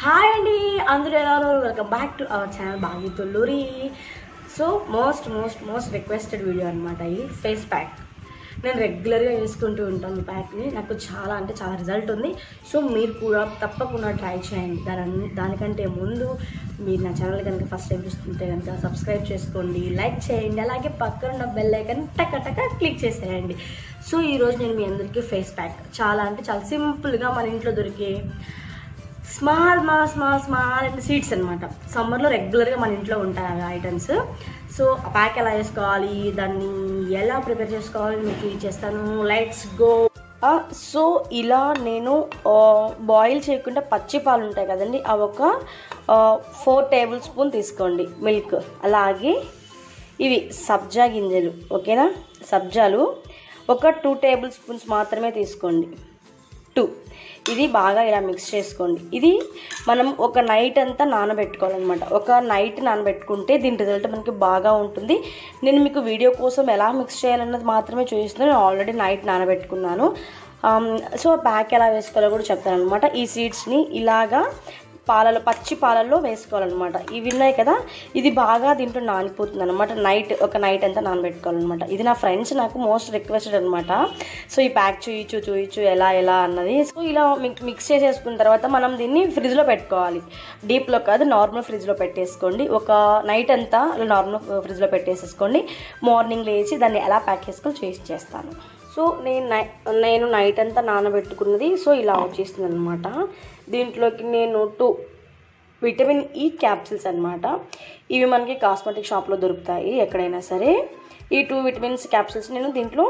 hi అండి అందరూ ఎలా ఉన్నారు welcome back to our channel Bagi Tulluri so most most most requested video అనమాట ఇది ఫేస్ ప్యాక్ నేను రెగ్యులర్గా వేసుకుంటూ ఉంటాను ఈ ప్యాక్ని నాకు చాలా అంటే చాలా రిజల్ట్ ఉంది సో మీరు కూడా తప్పకుండా ట్రై చేయండి దాని దానికంటే ముందు మీరు నా ఛానల్ కనుక ఫస్ట్ టైం చూస్తుంటే కనుక సబ్స్క్రైబ్ చేసుకోండి లైక్ చేయండి అలాగే పక్కన ఉన్న బెల్ ఐకన్ టక టక క్లిక్ చేసేయండి సో ఈరోజు నేను మీ అందరికీ ఫేస్ ప్యాక్ చాలా అంటే చాలా సింపుల్గా మన ఇంట్లో దొరికే స్మాల్ మా స్మాల్ స్మాల్ అంటే సీడ్స్ అనమాట సమ్మర్లో రెగ్యులర్గా మన ఇంట్లో ఉంటాయి అవి ఐటమ్స్ సో ఆ ప్యాక్ ఎలా వేసుకోవాలి దాన్ని ఎలా ప్రిపేర్ చేసుకోవాలి మీకు చేస్తాను లెట్స్ గో సో ఇలా నేను బాయిల్ చేయకుండా పచ్చి పాలు ఉంటాయి కదండి అవి ఒక ఫోర్ టేబుల్ స్పూన్ తీసుకోండి మిల్క్ అలాగే ఇవి సబ్జా గింజలు ఓకేనా సబ్జాలు ఒక టూ టేబుల్ స్పూన్స్ మాత్రమే తీసుకోండి టూ ఇది బాగా ఇలా మిక్స్ చేసుకోండి ఇది మనం ఒక నైట్ అంతా నానబెట్టుకోవాలన్నమాట ఒక నైట్ నానబెట్టుకుంటే దీని రిజల్ట్ మనకి బాగా ఉంటుంది నేను మీకు వీడియో కోసం ఎలా మిక్స్ చేయాలన్నది మాత్రమే చూపిస్తున్నాను నేను ఆల్రెడీ నైట్ నానబెట్టుకున్నాను సో ప్యాక్ ఎలా వేసుకోవాలో కూడా చెప్తాను అనమాట ఈ సీడ్స్ని ఇలాగా పాలలో పచ్చి పాలల్లో వేసుకోవాలన్నమాట ఇవి ఉన్నాయి కదా ఇది బాగా దీంట్లో నానిపోతుంది అనమాట నైట్ ఒక నైట్ అంతా నానబెట్టుకోవాలన్నమాట ఇది నా ఫ్రెండ్స్ నాకు మోస్ట్ రిక్వెస్టెడ్ అనమాట సో ఈ ప్యాక్ చూయించు చూయించు ఎలా ఎలా అన్నది సో ఇలా మిక్స్ చేసేసుకున్న తర్వాత మనం దీన్ని ఫ్రిడ్జ్లో పెట్టుకోవాలి డీప్లో కాదు నార్మల్ ఫ్రిడ్జ్లో పెట్టేసుకోండి ఒక నైట్ అంతా నార్మల్ ఫ్రిడ్జ్లో పెట్టేసేసుకోండి మార్నింగ్ లేచి దాన్ని ఎలా ప్యాక్ చేసుకొని చేసి చేస్తాను సో నేను నై నేను నైట్ అంతా నానబెట్టుకున్నది సో ఇలా వచ్చేస్తుంది అనమాట దీంట్లోకి నేను టూ విటమిన్ ఈ క్యాప్సిల్స్ అనమాట ఇవి మనకి కాస్మెటిక్ షాప్లో దొరుకుతాయి ఎక్కడైనా సరే ఈ టూ విటమిన్స్ క్యాప్సిల్స్ నేను దీంట్లో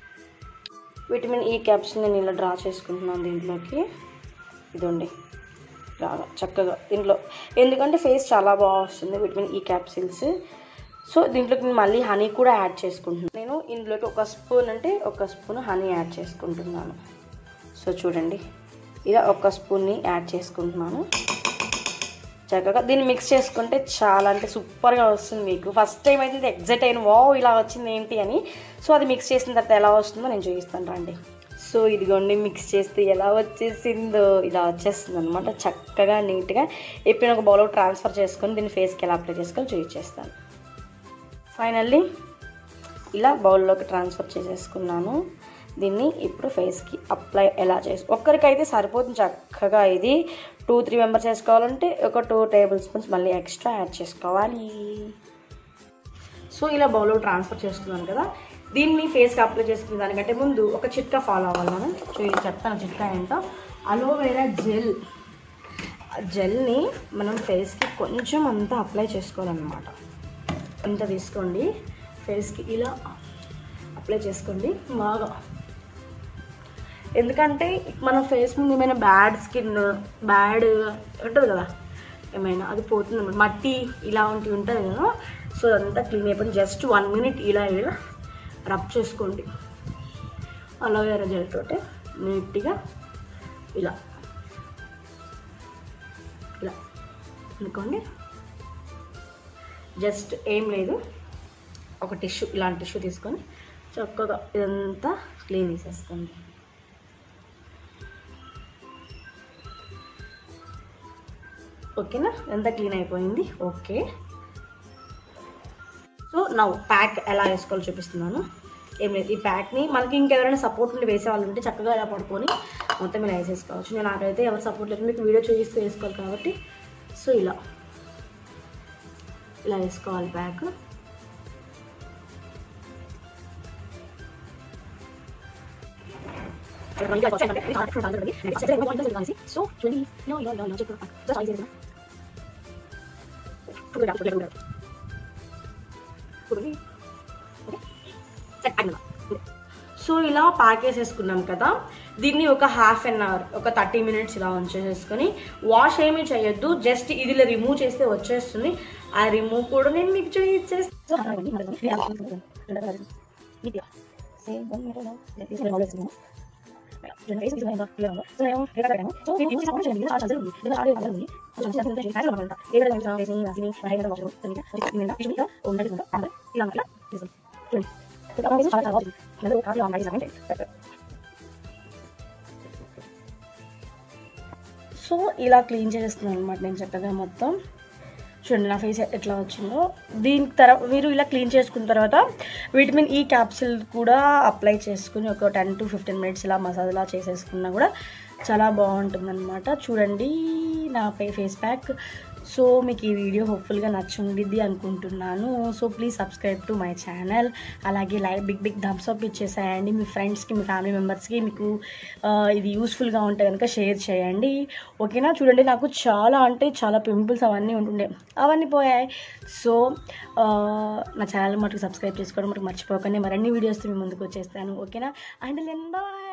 విటమిన్ ఈ క్యాప్సిల్ నేను ఇలా డ్రా చేసుకుంటున్నాను దీంట్లోకి ఇదండి బాగా చక్కగా దీంట్లో ఎందుకంటే ఫేస్ చాలా బాగా వస్తుంది విటమిన్ ఈ క్యాప్సిల్స్ సో దీంట్లోకి నేను మళ్ళీ హనీ కూడా యాడ్ చేసుకుంటున్నాను నేను ఇందులోకి ఒక స్పూన్ అంటే ఒక స్పూన్ హనీ యాడ్ చేసుకుంటున్నాను సో చూడండి ఇలా ఒక స్పూన్ని యాడ్ చేసుకుంటున్నాను చక్కగా దీన్ని మిక్స్ చేసుకుంటే చాలా అంటే సూపర్గా వస్తుంది మీకు ఫస్ట్ టైం అయితే ఎగ్జైట్ అయిన వా ఇలా వచ్చింది ఏంటి అని సో అది మిక్స్ చేసిన తర్వాత ఎలా వస్తుందో నేను చూపిస్తాను రండి సో ఇదిగోండి మిక్స్ చేస్తే ఎలా వచ్చేసిందో ఇలా వచ్చేస్తుంది అనమాట చక్కగా నీట్గా ఎప్పుడైనా ఒక బౌల్లో ట్రాన్స్ఫర్ చేసుకొని దీన్ని ఫేస్కి ఎలా అప్లై చేసుకొని చూపించేస్తాను ఫైనల్లీ ఇలా బౌల్లోకి ట్రాన్స్ఫర్ చేసేసుకున్నాను దీన్ని ఇప్పుడు ఫేస్కి అప్లై ఎలా చేసి ఒక్కరికైతే సరిపోతుంది చక్కగా ఇది టూ త్రీ మెంబర్స్ వేసుకోవాలంటే ఒక టూ టేబుల్ స్పూన్స్ మళ్ళీ ఎక్స్ట్రా యాడ్ చేసుకోవాలి సో ఇలా బౌల్లో ట్రాన్స్ఫర్ చేసుకున్నాను కదా దీన్ని ఫేస్కి అప్లై చేసుకునే దానికంటే ముందు ఒక చిట్కా ఫాలో అవ్వాలి మనం సో ఇది చెప్తాను చిట్కా ఏంటో అలోవెరా జెల్ జెల్ని మనం ఫేస్కి కొంచెం అంతా అప్లై చేసుకోవాలన్నమాట ఇంత తీసుకోండి ఫేస్కి ఇలా అప్లై చేసుకోండి బాగా ఎందుకంటే మన ఫేస్ ముందు ఏమైనా బ్యాడ్ స్కిన్ బ్యాడ్ ఉంటుంది కదా ఏమైనా అది పోతుంది అన్నమాట మట్టి ఇలాంటివి ఉంటుంది కదా సో అదంతా క్లీన్ అయిపోయింది జస్ట్ వన్ మినిట్ ఇలా ఇలా రబ్ చేసుకోండి అలోవేరా జెల్ తోటి నీట్గా ఇలా ఇలా అనుకోండి జస్ట్ ఏం లేదు ఒక టిష్యూ ఇలాంటి టిష్యూ తీసుకొని చక్కగా ఇదంతా క్లీన్ చేసేసుకోండి ఓకేనా ఎంత క్లీన్ అయిపోయింది ఓకే సో నా ప్యాక్ ఎలా వేసుకోవాలో చూపిస్తున్నాను ఏం లేదు ఈ ప్యాక్ని మనకి ఇంకెవరైనా సపోర్ట్ ఉండి వేసే వాళ్ళు ఉంటే చక్కగా ఇలా పడుకొని మొత్తం ఇలా వేసేసుకోవచ్చు నేను నాకైతే ఎవరు సపోర్ట్ లేదు మీకు వీడియో చూపిస్తూ వేసుకోవాలి కాబట్టి సో ఇలా ఇలా వేసుకోవాలి ప్యాక్ సో చూడండి సో ఇలా ప్యాక్ వేసేసుకున్నాం కదా దీన్ని ఒక హాఫ్ అన్ అవర్ ఒక థర్టీ మినిట్స్ ఇలా ఉంచేసేసుకొని వాష్ ఏమీ చేయొద్దు జస్ట్ ఇది ఇలా రిమూవ్ చేస్తే వచ్చేస్తుంది ఆ రిమూవ్ కూడా నేను మీకు సో ఇలా క్లీన్ చేసేస్తున్నాను అనమాట నేను చక్కగా మొత్తం చూడండి నా ఫేస్ ఎట్లా వచ్చిందో దీని తర్వాత మీరు ఇలా క్లీన్ చేసుకున్న తర్వాత విటమిన్ ఈ క్యాప్సిల్ కూడా అప్లై చేసుకుని ఒక టెన్ టు ఫిఫ్టీన్ మినిట్స్ ఇలా మసాజ్లా చేసేసుకున్నా కూడా చాలా బాగుంటుందన్నమాట చూడండి నా పే ఫేస్ ప్యాక్ సో మీకు ఈ వీడియో హోప్ఫుల్గా నచ్చుండిద్ది అనుకుంటున్నాను so please subscribe to my channel అలాగే like big big thumbs up ఇచ్చేసేయండి మీ ఫ్రెండ్స్కి మీ ఫ్యామిలీ మెంబర్స్కి మీకు ఆ, ఇది యూస్ఫుల్గా ఉంటే కనుక షేర్ చేయండి ఓకేనా చూడండి నాకు చాలా అంటే చాలా పింపుల్స్ అవన్నీ ఉంటుండే అవన్నీ పోయాయి సో ఆ, నా ఛానల్ మటుకు సబ్స్క్రైబ్ చేసుకోవడం మటుకు మర్చిపోకండి మరిన్ని వీడియోస్ మీ ముందుకు వచ్చేస్తాను ఓకేనా అండ్ దెన్ బాయ్